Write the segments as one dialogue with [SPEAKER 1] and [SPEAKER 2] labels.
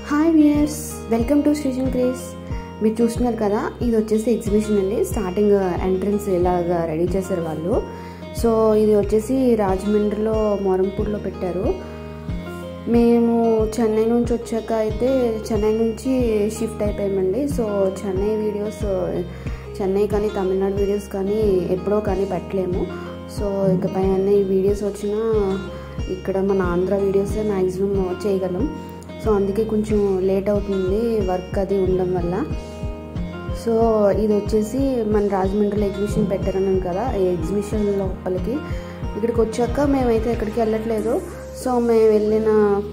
[SPEAKER 1] hi viewers welcome to Srijan క్రేస్ మీరు చూస్తున్నారు కదా ఇది వచ్చేసి ఎగ్జిబిషన్ అండి స్టార్టింగ్ ఎంట్రన్స్ ఇలాగా రెడీ చేశారు వాళ్ళు సో ఇది వచ్చేసి రాజమండ్రిలో మోరంపూర్లో పెట్టారు మేము చెన్నై నుంచి వచ్చాక అయితే చెన్నై నుంచి షిఫ్ట్ అయిపోయామండి సో చెన్నై వీడియోస్ చెన్నై కానీ తమిళనాడు వీడియోస్ కానీ ఎప్పుడో కానీ పెట్టలేము సో ఇకపై అన్న ఈ వీడియోస్ వచ్చినా ఇక్కడ మన ఆంధ్ర వీడియోసే మ్యాక్సిమం చేయగలం సో అందుకే కొంచెం లేట్ అవుతుంది వర్క్ అది ఉండడం వల్ల సో ఇది వచ్చేసి మన రాజమండ్రిలో ఎగ్జిబిషన్ పెట్టారన్నాను కదా ఈ ఎగ్జిబిషన్ లోపలికి ఇక్కడికి వచ్చాక మేమైతే ఎక్కడికి వెళ్ళట్లేదు సో మేము వెళ్ళిన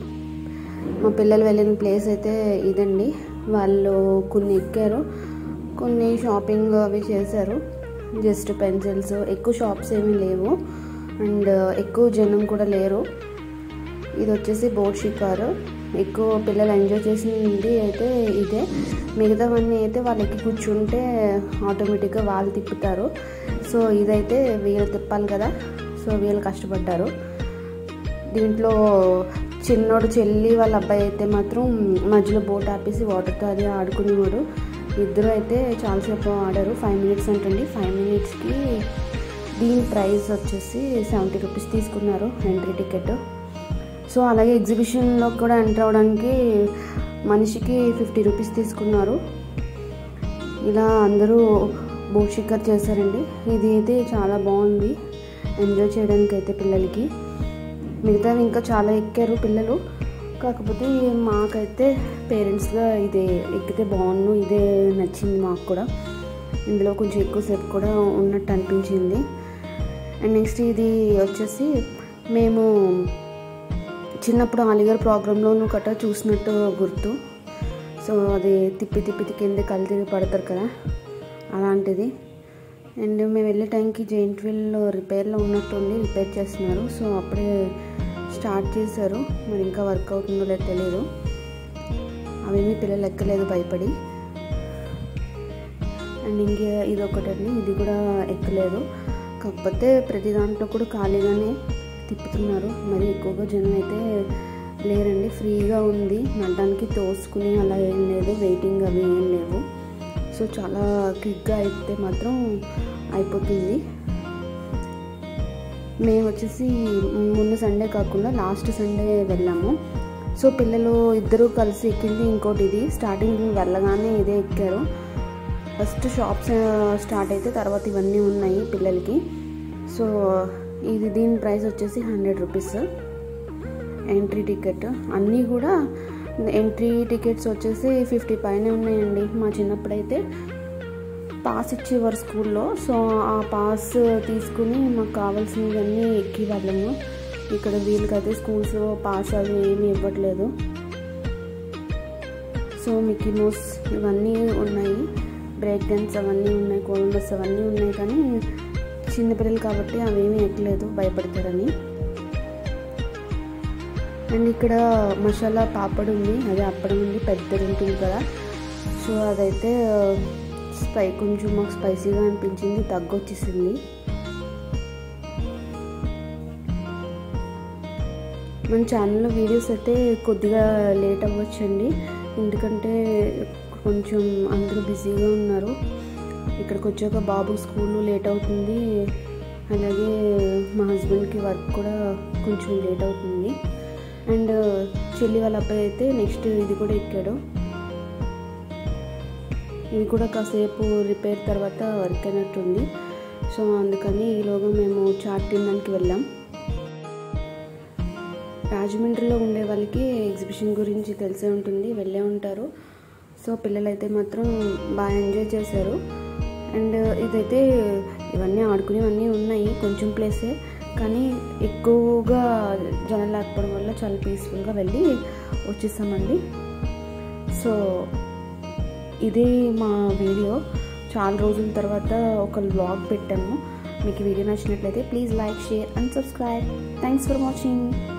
[SPEAKER 1] మా పిల్లలు వెళ్ళిన ప్లేస్ అయితే ఇదండి వాళ్ళు కొన్ని ఎక్కారు కొన్ని షాపింగ్ అవి చేశారు జస్ట్ పెన్సిల్స్ ఎక్కువ షాప్స్ ఏమీ లేవు అండ్ ఎక్కువ జనం కూడా లేరు ఇది వచ్చేసి బోట్ షికారు ఎక్కువ పిల్లలు ఎంజాయ్ చేసింది అయితే ఇదే మిగతావన్నీ అయితే వాళ్ళు ఎక్కి కూర్చుంటే ఆటోమేటిక్గా వాళ్ళు తిప్పుతారు సో ఇదైతే వీళ్ళు తిప్పాలి కదా సో వీళ్ళు కష్టపడ్డారు దీంట్లో చిన్నోడు చెల్లి వాళ్ళ అబ్బాయి అయితే మాత్రం మధ్యలో బోట్ ఆపేసి వాటర్తో అది ఆడుకునేవాడు ఇద్దరు అయితే చాలాసేపు ఆడారు ఫైవ్ మినిట్స్ అంటండి ఫైవ్ మినిట్స్కి దీని ప్రైస్ వచ్చేసి సెవెంటీ రూపీస్ తీసుకున్నారు ఎంట్రీ టికెట్ సో అలాగే ఎగ్జిబిషన్లో కూడా ఎంటర్ అవ్వడానికి మనిషికి ఫిఫ్టీ రూపీస్ తీసుకున్నారు ఇలా అందరూ బోట్ షిక్కర్ చేశారండి ఇది అయితే చాలా బాగుంది ఎంజాయ్ చేయడానికి అయితే పిల్లలకి మిగతావి ఇంకా చాలా ఎక్కారు పిల్లలు కాకపోతే మాకైతే పేరెంట్స్గా ఇదే ఎక్కితే బాగుండు ఇదే నచ్చింది మాకు కూడా ఇందులో కొంచెం ఎక్కువసేపు కూడా ఉన్నట్టు అనిపించింది అండ్ నెక్స్ట్ ఇది వచ్చేసి మేము చిన్నప్పుడు అలీగర్ ప్రోగ్రాంలోనూ కట్ట చూసినట్టు గుర్తు సో అది తిప్పి తిప్పి కింద కళ్ళు తిరిగి పడతారు కదా అలాంటిది అండ్ మేము వెళ్ళే టైంకి జెయింట్ వీల్ రిపేర్లో ఉన్నట్టుంది రిపేర్ చేస్తున్నారు సో అప్పుడే స్టార్ట్ చేశారు మరి ఇంకా వర్క్ అవుతుందో లేదో తెలియదు అవేమీ పిల్లలు ఎక్కలేదు భయపడి అండ్ ఇంకే ఇది ఒకటండి ఇది కూడా ఎక్కలేదు కాకపోతే ప్రతి దాంట్లో కూడా ఖాళీగానే తిప్పుతున్నారు మరి ఎక్కువగా జనం అయితే లేరండి ఫ్రీగా ఉంది నడడానికి తోసుకుని అలా ఏం లేదు వెయిటింగ్ అవి ఏం లేవు సో చాలా క్విక్గా అయితే మాత్రం అయిపోతుంది మేము వచ్చేసి మొన్న సండే కాకుండా లాస్ట్ సండే వెళ్ళాము సో పిల్లలు ఇద్దరు కలిసి ఎక్కింది ఇంకోటి ఇది స్టార్టింగ్ వెళ్ళగానే ఇదే ఎక్కారు ఫస్ట్ షాప్స్ స్టార్ట్ అయితే తర్వాత ఇవన్నీ ఉన్నాయి పిల్లలకి సో ఇది దీని ప్రైస్ వచ్చేసి హండ్రెడ్ రూపీస్ ఎంట్రీ టికెట్ అన్నీ కూడా ఎంట్రీ టికెట్స్ వచ్చేసి ఫిఫ్టీ పైన ఉన్నాయండి మా చిన్నప్పుడైతే పాస్ ఇచ్చేవారు స్కూల్లో సో ఆ పాస్ తీసుకుని మాకు కావాల్సినవన్నీ ఎక్కి వాళ్ళము ఇక్కడ వీళ్ళకైతే స్కూల్స్లో పాస్ అవి ఏమీ ఇవ్వట్లేదు సో మిక్కీ మౌస్ ఇవన్నీ ఉన్నాయి బ్రేక్ డాన్స్ అవన్నీ ఉన్నాయి కొలంబస్ అవన్నీ ఉన్నాయి కానీ చిన్నపిల్లలు కాబట్టి అవేమీ ఎక్కలేదు భయపడతారని అండ్ ఇక్కడ మసాలా పాపడ్ ఉంది అది అప్పడం ఉంది పెద్దది ఉంటుంది కదా సో అదైతే స్పై కొంచెం మాకు స్పైసీగా అనిపించింది తగ్గొచ్చేసింది మన ఛానల్లో వీడియోస్ అయితే కొద్దిగా లేట్ అవ్వచ్చండి ఎందుకంటే కొంచెం అందరూ బిజీగా ఉన్నారు ఇక్కడికి వచ్చాక బాబు స్కూల్ లేట్ అవుతుంది అలాగే మా హస్బెండ్కి వర్క్ కూడా కొంచెం లేట్ అవుతుంది అండ్ చెల్లి వాళ్ళ అబ్బాయి అయితే నెక్స్ట్ ఇది కూడా ఎక్కాడు ఇది కూడా కాసేపు రిపేర్ తర్వాత వర్క్ అయినట్టుంది సో అందుకని ఈలోగా మేము చాట్ తినడానికి వెళ్ళాం రాజమండ్రిలో ఉండే వాళ్ళకి ఎగ్జిబిషన్ గురించి తెలిసే ఉంటుంది వెళ్ళే ఉంటారు సో పిల్లలైతే మాత్రం బాగా ఎంజాయ్ చేశారు అండ్ ఇదైతే ఇవన్నీ ఆడుకునేవన్నీ ఉన్నాయి కొంచెం ప్లేసే కానీ ఎక్కువగా జనం లేకపోవడం వల్ల చాలా పీస్ఫుల్గా వెళ్ళి వచ్చేసామండి సో ఇది మా వీడియో చాలా రోజుల తర్వాత ఒక వ్లాగ్ పెట్టాము మీకు వీడియో నచ్చినట్లయితే please like share and subscribe thanks for watching